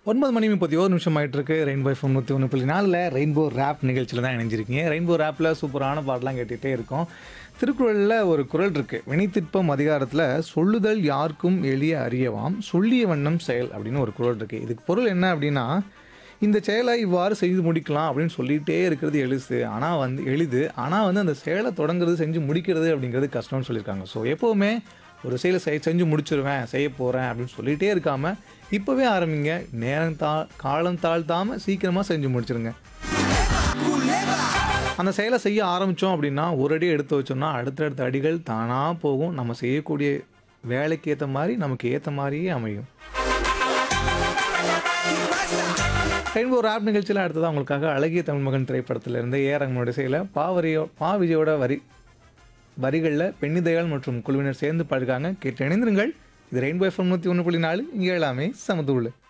ஒன்பது மணி முப்பத்தி ஒரு நிமிஷம் ஆயிட்டு இருக்கு ரெயின்போ எஃப்எம் நூற்றி ஒன்று புள்ளி நாலில் ரெயின்போ ரேப் நிகழ்ச்சியில் தான் இணைஞ்சிருக்கீங்க ரெயின்போ ரேப்பில் சூப்பரான பாட்டெலாம் கேட்டுகிட்டே இருக்கோம் திருக்குறளில் ஒரு குறள் இருக்குது வினைத்திற்பம் அதிகாரத்தில் சொல்லுதல் யாருக்கும் எளிய அறியவாம் சொல்லிய வண்ணம் செயல் அப்படின்னு ஒரு குறள் இருக்குது இதுக்கு பொருள் என்ன அப்படின்னா இந்த செயலை இவ்வாறு செய்து முடிக்கலாம் அப்படின்னு சொல்லிகிட்டே இருக்கிறது எளிசு ஆனால் வந்து எளிது ஆனால் வந்து அந்த செயலை தொடங்குறது செஞ்சு முடிக்கிறது அப்படிங்கிறது கஷ்டம்னு சொல்லியிருக்காங்க ஸோ எப்போவுமே ஒரு செயலை செய் செஞ்சு முடிச்சிருவேன் செய்ய போகிறேன் அப்படின்னு சொல்லிகிட்டே இருக்காமல் இப்போவே ஆரம்பிங்க நேரம் தா காலம் தாழ்த்தாமல் சீக்கிரமாக செஞ்சு முடிச்சிருங்க அந்த செயலை செய்ய ஆரம்பித்தோம் அப்படின்னா ஒரு அடி எடுத்து வச்சோம்னா அடுத்தடுத்த அடிகள் தானாக போகும் நம்ம செய்யக்கூடிய வேலைக்கு ஏற்ற மாதிரி நமக்கு ஏற்ற மாதிரியே அமையும் ரெயின்போ ராப் நிகழ்ச்சியில் அடுத்ததாக உங்களுக்காக அழகிய தமிழ் மகன் திரைப்படத்தில் இருந்து ஏ ரங்கனோட செயல பாவரியோ பா விஜயோட வரி வரிகளில் பெண்ணிதயாள் மற்றும் குழுவினர் சேர்ந்து பாடுக்காங்க கேட்டு இணைந்திருங்கள் இது ரெயின்போ எஃப்எம் நூற்றி ஒன்று புள்ளி நாலு இங்கே எல்லாமே சமத்துள்ள